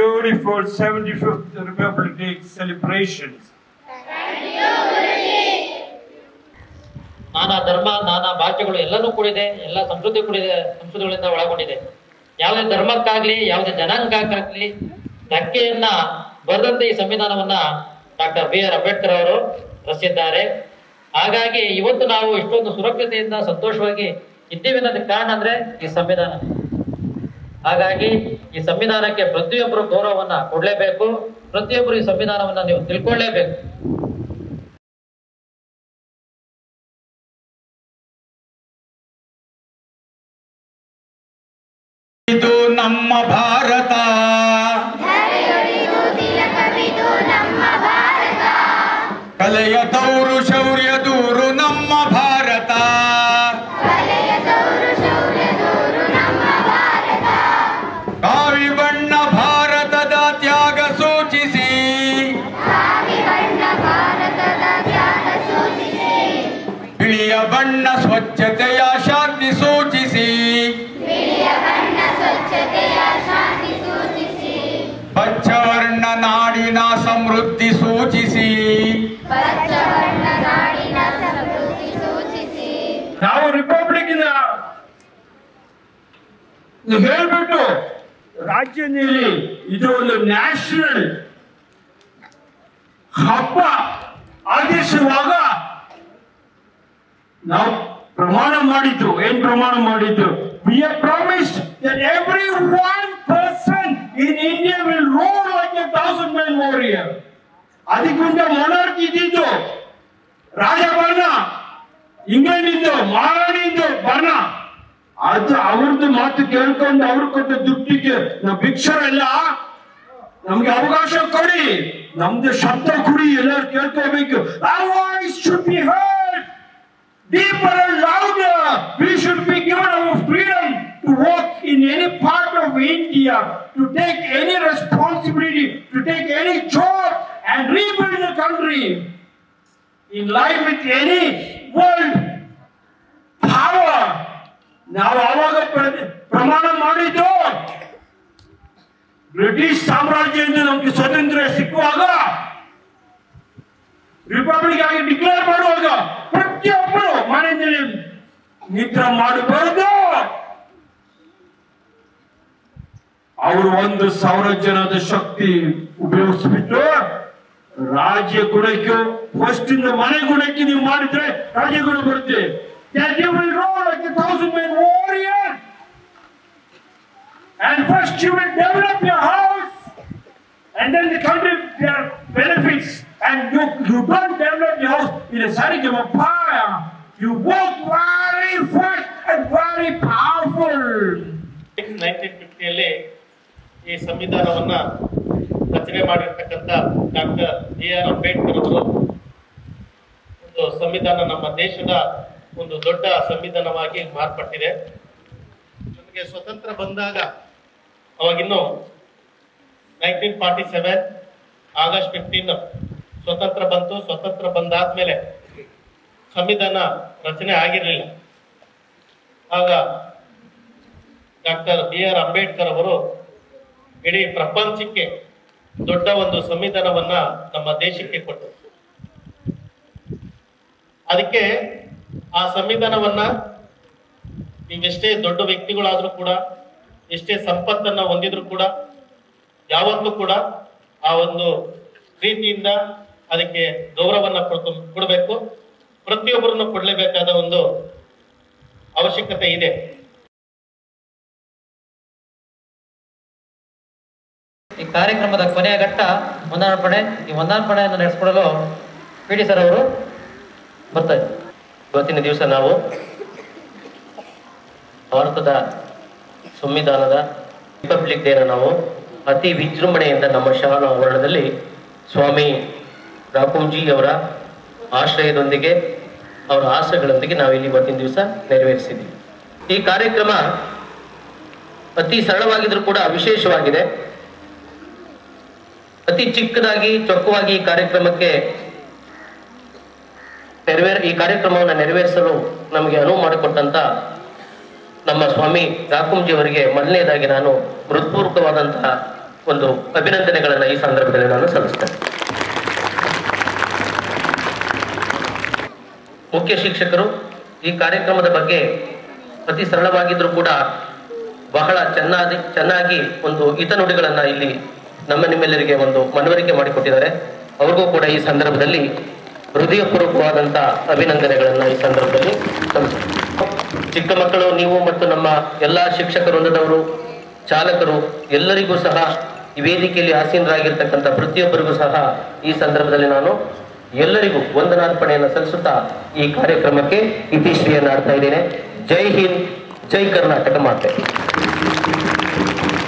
beautiful 75th Republic Day celebrations. ನಾನಾ ಧರ್ಮ ನಾನಾ ಭಾಷೆಗಳು ಎಲ್ಲನೂ ಕೂಡಿದೆ ಎಲ್ಲ ಸಂಸ್ಕೃತಿ ಕೂಡಿದೆ ಸಂಸ್ಕೃತಿಗಳಿಂದ ಒಳಗೊಂಡಿದೆ ಯಾವುದೇ ಧರ್ಮಕ್ಕಾಗ್ಲಿ ಯಾವುದೇ ಜನಾಂಗಕ್ಕಾಗ್ಲಿ ಧಕ್ಕೆಯನ್ನ ಬರೆದಂತೆ ಈ ಸಂವಿಧಾನವನ್ನ ಡಾಕ್ಟರ್ ಬಿ ಆರ್ ಅಂಬೇಡ್ಕರ್ ಅವರು ರಚಿಸಿದ್ದಾರೆ ಹಾಗಾಗಿ ಇವತ್ತು ನಾವು ಇಷ್ಟೊಂದು ಸುರಕ್ಷತೆಯಿಂದ ಸಂತೋಷವಾಗಿ ಇದ್ದೀವಿ ಅನ್ನೋದಕ್ಕೆ ಕಾರಣ ಅಂದ್ರೆ ಈ ಸಂವಿಧಾನ ಹಾಗಾಗಿ ಈ ಸಂವಿಧಾನಕ್ಕೆ ಪ್ರತಿಯೊಬ್ಬರು ಗೌರವವನ್ನ ಕೊಡ್ಲೇಬೇಕು ಪ್ರತಿಯೊಬ್ಬರು ಈ ಸಂವಿಧಾನವನ್ನ ನೀವು ತಿಳ್ಕೊಳ್ಳೇಬೇಕು ಇದು ನಮ್ಮ ಭಾರತ ಕಲೆಯ ತೌರು ಶೌರ್ಯ ದೂರು ನಮ್ಮ ಭಾರತ ಕಾವಿ ಬಣ್ಣ ಭಾರತದ ತ್ಯಾಗ ಸೂಚಿಸಿ ಬಿಳಿಯ ಬಣ್ಣ ಸ್ವಚ್ಛತೆಯ ಶಾಂತಿ ಸೂಚಿಸಿ ಪಚ್ಚವರ್ಣ ನಾಡಿನ ಸಮೃದ್ಧಿ ಸೂಚಿಸಿ ನಾವು ರಿಪಬ್ಲಿಕ್ ಹೇಳ್ಬಿಟ್ಟು ರಾಜ್ಯದಲ್ಲಿ ಇದು ಒಂದು ನ್ಯಾಷನಲ್ ಹಬ್ಬ ಆಚರಿಸುವಾಗ ನಾವು ಪ್ರಮಾಣ ಮಾಡಿದ್ದು ಏನ್ ಪ್ರಮಾಣ ಮಾಡಿದ್ದು we are promised that every one person in India will rule like a thousand man warrior ಅದಕ್ಕಿಂತ ಮೊನಾರ್ಕ್ ಇದ್ದಿದ್ದು ರಾಜಭರಣ ಇಂಗ್ಲೆಂಡ್ ಇದ್ದು ಮಹಾರಾಣಿ ಇದ್ದು ಬರ್ಣ ಅದು ಅವ್ರದ್ದು ಮಾತು ಕೇಳ್ಕೊಂಡು ಅವ್ರು ಕೊಟ್ಟ ದುಡ್ಡಿಗೆ ನಾವು ಭಿಕ್ಷರೆಲ್ಲ ನಮ್ಗೆ ಅವಕಾಶ ಕೊಡಿ ನಮ್ದು ಶಬ್ದ ಕುಡಿ ಎಲ್ಲರೂ ಕೇಳ್ಕೋಬೇಕು our voice should be heard deeper and louder we should be given our freedom to work in any part of India to take any responsibility to take any job and rebuild the country in line with any world power ನಾವು ಆವಾಗ ಪ್ರ- ಪ್ರಮಾಣ ಮಾಡಿದ್ದು British ಸಾಮ್ರಾಜ್ಯದಿಂದ ನಮ್ಗೆ ಸ್ವಾತಂತ್ರ್ಯ ಸಿಕ್ಕುವಾಗ republic ಆಗಿ declare ಮಾಡುವಾಗ ಪ್ರತಿಯೊಬ್ಬರು ಮನೆಯಲ್ಲಿ ನಿದ್ರೆ ಮಾಡಬಾರದು ಅವರು ಒಂದು ಸಾವಿರ ಜನದ ಶಕ್ತಿ ಉಪಯೋಗಿಸ್ಬಿಟ್ಟು ರಾಜ್ಯ ಗುಣಕ್ಕೆ ಫಸ್ಟ್ ಇಂದ ಮನೆ ಗುಣಕ್ಕೆ ನೀವು ಮಾಡಿದ್ರೆ ರಾಜ್ಯ ಗುಣ ಬರುತ್ತೆ That you will roll like a thousand man warrior. And first you will develop your house. And then the country their benefits. And you, you don't develop your house in a sarigam of fire. You work very fast and very powerful. Nineteen ಫಿಫ್ಟಿಯಲ್ಲಿ ಈ ಸಂವಿಧಾನವನ್ನ ರಚನೆ ಮಾಡಿರ್ತಕ್ಕಂಥ doctor B R Ambedkar ಅವರು ಒಂದು ಸಂವಿಧಾನ ನಮ್ಮ ದೇಶದ ಒಂದು ದೊಡ್ಡ ಸಂವಿಧಾನವಾಗಿ ಮಾರ್ಪಟ್ಟಿದೆ ನಮಗೆ ಸ್ವತಂತ್ರ ಬಂದಾಗ ಅವಾಗಿನ್ನು nineteen forty seven August fifteen ಸ್ವತಂತ್ರ ಬಂತು ಸ್ವತಂತ್ರ ಬಂದಾದ್ಮೇಲೆ ಸಂವಿಧಾನ ರಚನೆ ಆಗಿರಲಿಲ್ಲ ಆಗ ಡಾಕ್ಟರ್ ಬಿ ಆರ್ ಅಂಬೇಡ್ಕರ್ ಅವರು ಇಡೀ ಪ್ರಪಂಚಕ್ಕೆ ದೊಡ್ಡ ಒಂದು ಸಂವಿಧಾನವನ್ನ ನಮ್ಮ ದೇಶಕ್ಕೆ ಕೊಟ್ಟರು ಅದಕ್ಕೆ ಆ ಸಂವಿಧಾನವನ್ನ ನೀವೆಷ್ಟೇ ದೊಡ್ಡ ವ್ಯಕ್ತಿಗಳಾದ್ರೂ ಕೂಡ ಎಷ್ಟೇ ಸಂಪತ್ತನ್ನ ಹೊಂದಿದ್ರು ಕೂಡ ಯಾವತ್ತೂ ಕೂಡ ಆ ಒಂದು ಪ್ರೀತಿಯಿಂದ ಅದಕ್ಕೆ ಗೌರವನ್ನ ಕೊಡ್ತು ಕೊಡಬೇಕು ಪ್ರತಿಯೊಬ್ಬರನ್ನು ಕೊಡಲೇಬೇಕಾದ ಒಂದು ಅವಶ್ಯಕತೆ ಇದೆ ಈ ಕಾರ್ಯಕ್ರಮದ ಕೊನೆಯ ಘಟ್ಟ ವಂದನಾರ್ಪಣೆ ಈ ವಂದನಾರ್ಪಣೆಯನ್ನು ನಡೆಸಿಕೊಡಲು ಪಿ ಡಿ ಸರ್ ಅವರು ಬರ್ತಾರೆ ಇವತ್ತಿನ ದಿವಸ ನಾವು ಭಾರತದ ಸಂವಿಧಾನದ ರಿಪಬ್ಲಿಕ್ ಡೇನ ನಾವು ಅತಿ ವಿಜೃಂಭಣೆಯಿಂದ ನಮ್ಮ ಶಾಲಾ ಆವರಣದಲ್ಲಿ ಸ್ವಾಮಿ ರಾಕುಂಜಿ ಅವರ ಆಶ್ರಯದೊಂದಿಗೆ ಅವರ ಆಸೆಗಳೊಂದಿಗೆ ನಾವಿಲ್ಲಿ ಇವತ್ತಿನ ದಿವಸ ನೆರವೇರಿಸಿದ್ದೀವಿ ಈ ಕಾರ್ಯಕ್ರಮ ಅತಿ ಸರಳವಾಗಿದ್ರೂ ಕೂಡ ವಿಶೇಷವಾಗಿದೆ ಅತಿ ಚಿಕ್ಕದಾಗಿ ಚೊಕ್ಕವಾಗಿ ಈ ಕಾರ್ಯಕ್ರಮಕ್ಕೆ ನೆರವೇರ ಈ ಕಾರ್ಯಕ್ರಮವನ್ನು ನೆರವೇರಿಸಲು ನಮಗೆ ಅನುವು ಮಾಡಿಕೊಟ್ಟಂತ ನಮ್ಮ ಸ್ವಾಮಿ ರಾಕುಂಜಿ ಅವರಿಗೆ ಮೊದಲನೇದಾಗಿ ನಾನು ಹೃತ್ಪೂರ್ವಕವಾದಂತಹ ಒಂದು ಅಭಿನಂದನೆಗಳನ್ನ ಈ ಸಂದರ್ಭದಲ್ಲಿ ನಾನು ಸಲ್ಲಿಸ್ತೇನೆ ಮುಖ್ಯ ಶಿಕ್ಷಕರು ಈ ಕಾರ್ಯಕ್ರಮದ ಬಗ್ಗೆ ಅತಿ ಸರಳವಾಗಿದ್ರೂ ಕೂಡ ಬಹಳ ಚೆನ್ನಾಗಿ ಚೆನ್ನಾಗಿ ಒಂದು ಹಿತನುಡಿಗಳನ್ನ ಇಲ್ಲಿ ನಮ್ಮ ನಿಮ್ಮೆಲ್ಲರಿಗೆ ಒಂದು ಮನವರಿಕೆ ಮಾಡಿಕೊಟ್ಟಿದ್ದಾರೆ ಅವ್ರಿಗೂ ಕೂಡ ಈ ಸಂದರ್ಭದಲ್ಲಿ ಹೃದಯಪೂರ್ವಕವಾದಂತ ಅಭಿನಂದನೆಗಳನ್ನ ಈ ಸಂದರ್ಭದಲ್ಲಿ ಸಲ್ಲಿಸ್ತೀನಿ ಚಿಕ್ಕ ಮಕ್ಕಳು ನೀವು ಮತ್ತು ನಮ್ಮ ಎಲ್ಲಾ ಶಿಕ್ಷಕ ವೃಂದದವರು ಚಾಲಕರು ಎಲ್ಲರಿಗೂ ಸಹ ಈ ವೇದಿಕೆಯಲ್ಲಿ ಆಸೀನರಾಗಿರ್ತಕ್ಕಂಥ ಪ್ರತಿಯೊಬ್ಬರಿಗೂ ಸಹ ಈ ಸಂದರ್ಭದಲ್ಲಿ ನಾನು ಎಲ್ಲರಿಗೂ ವಂದನಾರ್ಪಣೆಯನ್ನು ಸಲ್ಲಿಸುತ್ತಾ ಈ ಕಾರ್ಯಕ್ರಮಕ್ಕೆ ಇತಿಶ್ರೀಯನ್ನು ಆಡ್ತಾ ಇದ್ದೇನೆ ಜೈ ಹಿಂದ್ ಜೈ ಕರ್ನಾಟಕ ಮಾತೆ